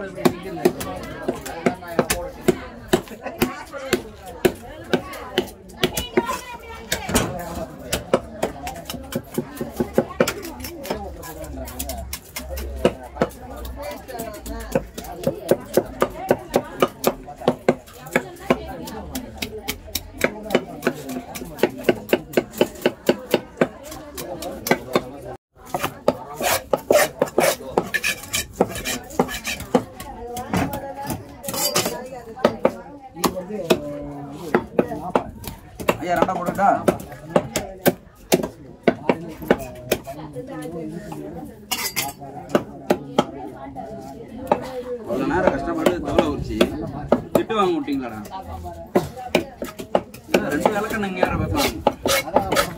ஐயா ரெண்டா போட்டுட்டா அவ்வளோ நேரம் கஷ்டப்பட்டு தோலை உரிச்சு திட்டு வாங்க விட்டீங்களாடா இல்ல, ரெண்டு விளக்கண்ண இங்கே வேற வைக்கலாம்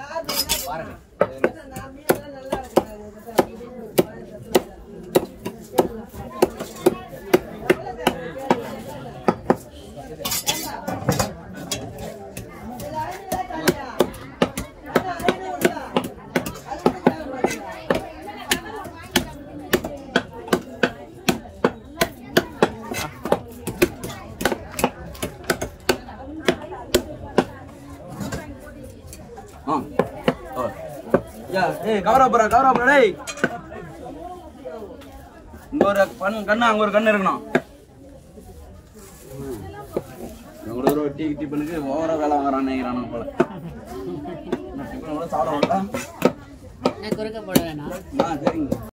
ஆ ஓ. யா ஏய் கவரா போறா கவரா போறா டேய் இங்க ஒரு கண் கண்ணு அங்க ஒரு கண்ணு இருக்கணும் இவங்க ஒரு டீ டீ பண்ணுக்கு ஓவரா வேலை வாங்குறான்னு நினைக்கிறானு போல டிஃபன் கூட சாப்பிட மாட்டா நான் குறுக்க போட வேணாம் ஆ சரிங்க